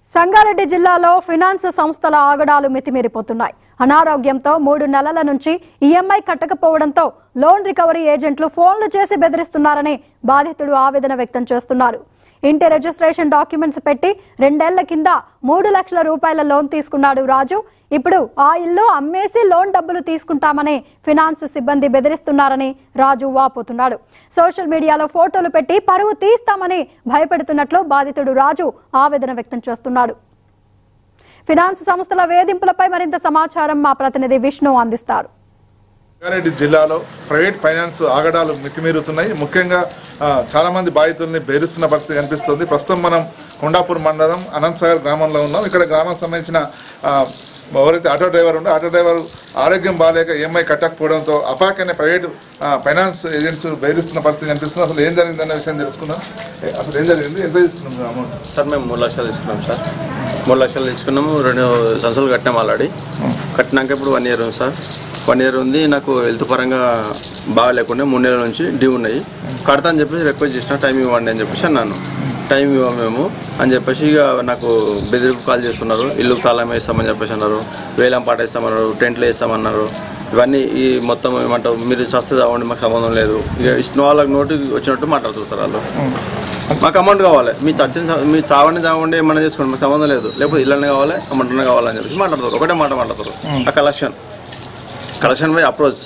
సంగారెడ్డి జిల్లాలో ఫినాన్స్ సంస్థల ఆగడాలు మితిమీరిపోతున్నాయి అనారోగ్యంతో మూడు నెలల నుంచి ఈఎంఐ కట్టకపోవడంతో లోన్ రికవరీ ఏజెంట్లు ఫోన్లు చేసి బెదిరిస్తున్నారని బాధితుడు ఆవేదన వ్యక్తం చేస్తున్నారు ఇంటి రిజిస్ట్రేషన్ డాక్యుమెంట్స్ పెట్టి రెండేళ్ల కింద మూడు లక్షల రూపాయల లోన్ తీసుకున్నాడు రాజు ఇప్పుడు ఆ ఇల్లు అమ్మేసి లోన్ డబ్బులు తీసుకుంటామని ఫినాన్స్ సిబ్బంది బెదిరిస్తున్నారని రాజు వాపోతున్నాడు సోషల్ మీడియాలో ఫోటోలు పెట్టి పరువు తీస్తామని భయపెడుతున్నట్లు బాధితుడు రాజు ఆవేదన వ్యక్తం చేస్తున్నాడు ఫినాన్స్ సంస్థల వేధింపులపై మరింత సమాచారం మా ప్రతినిధి విష్ణు అందిస్తారు రంగారెడ్డి జిల్లాలో ప్రైవేట్ ఫైనాన్స్ ఆగడాలు మితిమీరుతున్నాయి ముఖ్యంగా ఆ, చాలా మంది బాధితుల్ని బెదిరిస్తున్న పరిస్థితి కనిపిస్తుంది ప్రస్తుతం మనం కొండాపూర్ మండలం అనంతసాగర్ గ్రామంలో ఉన్నాం ఇక్కడ గ్రామానికి సంబంధించిన ఆ, ఎవరైతే ఆటో డ్రైవర్ ఉందో ఆటో డ్రైవర్ ఆరోగ్యం బాగాలేక ఈఎంఐ కట్టకపోవడంతో అపాక్ అనే ప్రైవేట్ ఆ, ఫైనాన్స్ ఏజెంట్స్ బెదిరిస్తున్న పరిస్థితి కనిపిస్తుంది అసలు ఏం జరిగిందనే విషయం తెలుసుకుందాం ఏ, అసలు ఏం జరిగింది ఎంత తీసుకున్నాం అమౌంట్ సార్ మేము మూడు లక్షలు తీసుకున్నాం సార్ మూడు లక్షలు తీసుకున్నాము రెండు సంవత్సరాలు కట్టినాం ఆల్రెడీ కట్టినాక ఇప్పుడు వన్ ఇయర్ ఉంది సార్ వన్ ఇయర్ ఉంది నాకు హెల్త్ పరంగా బాగా లేకుండా మూడు నెలల నుంచి డ్యూ ఉన్నాయి కడతా అని చెప్పేసి రిక్వెస్ట్ చేసిన టైం ఇవ్వండి అని చెప్పేసి అన్నాను టైం ఇవ్వం మేము అని చెప్పేసి ఇక నాకు బెదిరింపు కాల్ చేస్తున్నారు ఇల్లు తాళం వేస్తామని చెప్పేసి అన్నారు వేలం పాట వేస్తామన్నారు టెంట్లు వేస్తామన్నారు ఇవన్నీ ఈ మొత్తం ఏమంటారు మీరు సస్తే అవ్వండి మాకు సంబంధం లేదు ఇక ఇష్టం వాళ్ళకి నోటికి వచ్చినట్టు మాట్లాడుతారు వాళ్ళు మాకు అమౌంట్ కావాలి మీ చచ్చిన మీ చావని చావండి ఏమన్నా చేసుకోండి మాకు సంబంధం లేదు లేకపోతే ఇల్లనే కావాలి అమౌంట్ కావాలని చెప్పేసి మాట్లాడతారు ఒకటే మాట మాట్లాడతారు ఆ కలెక్షన్ కలెక్షన్ బై అప్రోచ్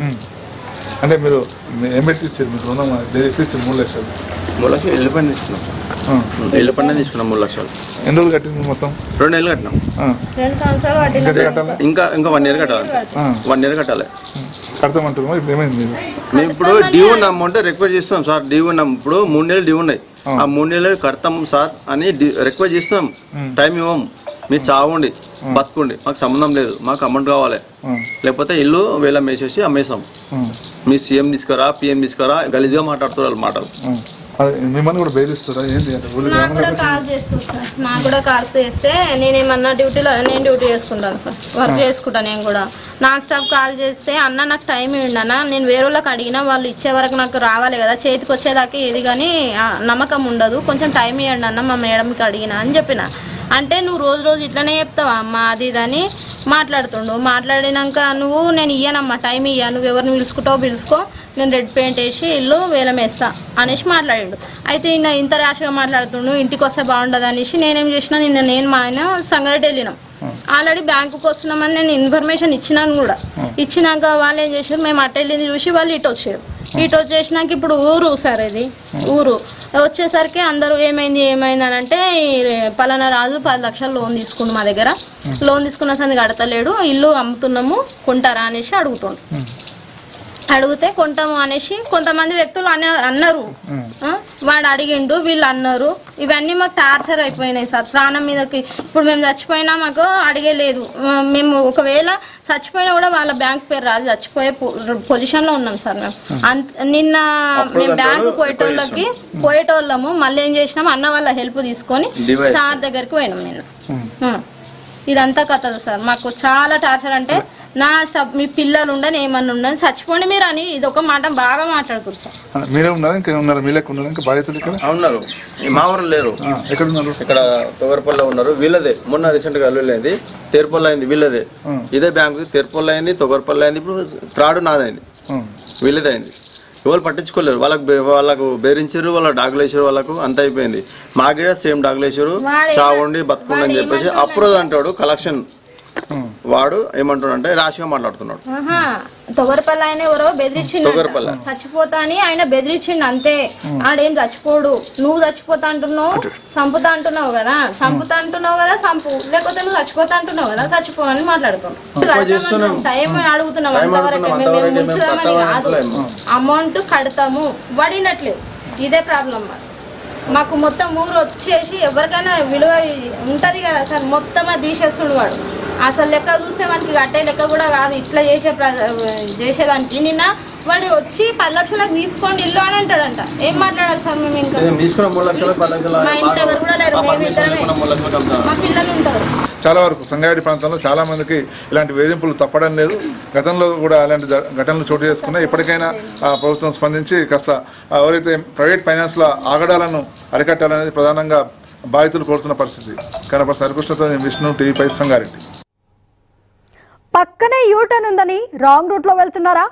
అంటే మీరు ఏం పెట్టి ఇచ్చారు మీకు రుణం ఎట్టి ఇచ్చారు మూడు లక్షలు మూడు లక్షలు ఇల్లు పైన తీసుకున్నాం ఆ. ఇల్లు పైన తీసుకున్నాం మూడు లక్షలు ఎందుకు కట్టింది మొత్తం రెండు నెలలు కట్టినాం ఆ. రెండు సంవత్సరాలు పట్టిన ఇంకా కట్టాలా ఇంకా ఇంకా వన్ ఇయర్ కట్టాలి ఆ. వన్ ఇయర్ కట్టాలి కడతామంటారు ఇప్పుడు ఏమైంది మీరు మేము ఇప్పుడు డ్యూ ఉన్న అమౌంట్ రిక్వెస్ట్ చేస్తున్నాం సార్ డ్యూ ఉన్నాం ఇప్పుడు మూడు నెలలు డ్యూ ఉన్నాయి ఆ మూడు నెలలు కడతాం సార్ అని రిక్వెస్ట్ చేస్తున్నాం టైం ఇవ్వం మీరు చావండి బతుకోండి మాకు సంబంధం లేదు మాకు అమౌంట్ కావాలి ఆ. లేకపోతే ఇల్లు వేలం వేసేసి అమ్మేసాం ఆ. మీ సీఎం తీసుకురా పిఎం తీసుకురా గలీజ్గా మాట్లాడుతున్నారు మాటలు ఆ. అదే మిమ్మల్ని కూడా బెదిరిస్తారా ఏంటి అంటే ఊళ్ళో నాకు కూడా కాల్ చేస్తుంది సార్ నాకు కూడా కాల్ చేస్తే నేనేమన్నా డ్యూటీలో నేను డ్యూటీ చేసుకుంటాను సార్ వర్క్ చేసుకుంటాను నేను కూడా నాన్ స్టాప్ కాల్ చేస్తే అన్న నాకు టైం ఇవ్వండి అన్న నేను వేరే వాళ్ళకి అడిగినా వాళ్ళు ఇచ్చే వరకు నాకు రావాలి కదా చేతికి వచ్చేదాకా ఇది కానీ ఆ, నమ్మకం ఉండదు కొంచెం టైం ఇవ్వండి అన్న మా మేడంకి అడిగిన అని చెప్పిన అంటే నువ్వు రోజు రోజు ఇట్లనే చెప్తావా అమ్మ అది ఇది అని మాట్లాడుతుండు మాట్లాడినాక నువ్వు నేను ఇయ్యనమ్మా టైం ఇయ్య నువ్వు ఎవరిని పిలుచుకుంటావో పిలుచుకో నేను రెడ్ పెయింట్ వేసి ఇల్లు వేలం వేస్తా అనేసి మాట్లాడిండు అయితే ఈయన ఇంత ర్యాష్గా మాట్లాడుతుండు ఇంటికి వస్తే బాగుండదు అనేసి నేనేం చేసిన నిన్న నేను మా ఆయన సంగారెడ్డి వెళ్ళినాం ఆల్రెడీ బ్యాంకుకి వస్తున్నామని నేను ఇన్ఫర్మేషన్ ఇచ్చినాను కూడా ఇచ్చినాక వాళ్ళు ఏం చేశారు మేము అట్ట వెళ్ళింది చూసి వాళ్ళు ఇటు వచ్చారు ఇటు వచ్చేసినాక ఇప్పుడు ఊరు సార్ ఇది ఊరు వచ్చేసరికి అందరూ ఏమైంది ఏమైంది అని అంటే ఈ పలానా రాజు పది లక్షలు లోన్ తీసుకుండు మా దగ్గర లోన్ తీసుకున్న సంది కడతలేడు ఇల్లు అమ్ముతున్నాము కొంటారా అనేసి అడుగుతుండు అడిగితే కొంటాము అనేసి కొంతమంది వ్యక్తులు అన్న అన్నారు ఆ, వాడు అడిగిండు వీళ్ళు అన్నారు ఇవన్నీ మాకు టార్చర్ అయిపోయినాయి సార్ ప్రాణం మీదకి ఇప్పుడు మేము చచ్చిపోయినా మాకు అడిగలేదు ఆ, మేము ఒకవేళ చచ్చిపోయినా కూడా వాళ్ళ బ్యాంక్ పేరు రాదు చచ్చిపోయే పొజిషన్ లో ఉన్నాం సార్ మేము అంత నిన్న మేము బ్యాంకు పోయేటోళ్ళకి పోయేటోళ్ళము మళ్ళీ ఏం చేసినాం అన్న వాళ్ళ హెల్ప్ తీసుకొని Device. సార్ దగ్గరికి పోయినాం నిన్న ఆ. ఇదంతా కథ సార్ మాకు చాలా టార్చర్ అంటే నా స్టాప్ మీ పిల్లలు ఉండని ఏమన్నా ఉండని చచ్చిపోండి మీరు అని ఇది ఒక మాట బాగా మాట్లాడుకోరు సార్ ఆ, మీరే ఉన్నారా ఇంకా ఉన్నారా మీ లెక్క ఉన్నారా ఇంకా బాధితులు ఇక్కడ ఉన్నారు మా ఊరు లేరు ఆ, ఎక్కడ ఉన్నారు ఇక్కడ తొగరపల్లి ఉన్నారు వీళ్ళదే మొన్న రీసెంట్ గా అల్లులైంది తేర్పల్లి అయింది వీళ్ళదే ఇదే బ్యాంకు తేర్పల్లి అయింది తొగరపల్లి అయింది ఇప్పుడు త్రాడు నాదైంది ఆ. వీళ్ళదే అయింది ఎవరు పట్టించుకోలేరు వాళ్ళకు బె- వాళ్ళకు బెదిరించారు వాళ్ళ డాగులు వేసారు వాళ్ళకు అంత అయిపోయింది మాకే సేమ్ డాగులు వేసారు వాడు చావండి బతుకుండి అని చెప్పేసి అప్రోజ్ అంటాడు కలెక్షన్ వాడు ఏమంటాడు అంటే రాశిగా మాట్లాడుతున్నాడు ఆహా తొగరపల్లి ఆయన ఎవరో బెదిరించిండు తొగరపల్లి. చచ్చిపోతా అని ఆయన బెదిరించిండు అంతే ఆడేం చచ్చిపోడు నువ్వు చచ్చిపోతా అంటున్నావు సంపుతా అంటున్నావు కదా సంపుతా అంటున్నావు కదా సంపు లేకపోతే నువ్వు చచ్చిపోతా అంటున్నావు కదా చచ్చిపో అని మాట్లాడుతున్నావు చేస్తున్నాం. టైం అడుగుతున్నాం టైం అంతవరకే అడుగుతున్నాం, మేము అంతవరకే మేము ముంచుదామని కట్టామని కాదు అంటలేము. అమౌంట్ కడతాము పడినట్లేదు ఇదే ప్రాబ్లం మాకు మాకు మొత్తం ఊరు వచ్చేసి ఎవరికైనా విలువ ఉంటది కదా సార్ మొత్తం అది తీసేస్తుండు వాడు అసలు లెక్క చూస్తే మనకి కట్టే లెక్క కూడా కాదు ఇట్లా చేసే ప్ర- చేసేదానికి నిన్న వాడు వచ్చి పది లక్షలకు తీసుకోండి ఇల్లు అని అంటాడంట ఏం మాట్లాడాలి సార్ మేము ఇంకా మేము తీసుకున్న మూడు లక్షలు పది లక్షలు మా ఇంట్లో ఎవరు కూడా లేరు మా మేము పర్మిషన్ ఇద్దరమే లేకుండా మూడు లక్షలకు అమ్ముతారు మా పిల్లలు ఉంటారు చాలా వరకు సంగారెడ్డి ప్రాంతంలో చాలా మందికి ఇలాంటి వేధింపులు తప్పడం లేదు గతంలో కూడా అలాంటి జ- ఘటనలు చోటు చేసుకున్నాయి ఇప్పటికైనా ఆ, ప్రభుత్వం స్పందించి కాస్త ఆ, ఎవరైతే ప్రైవేట్ ఫైనాన్స్ల ఆగడాలను అరికట్టాలనేది ప్రధానంగా బాధితులు కోరుతున్న పరిస్థితి కనప సరికృష్ణతో నేను విష్ణు టీవీ పై సంగారెడ్డి పక్కనే యూటర్న్ ఉందని రాంగ్ రూట్లో వెళ్తున్నారా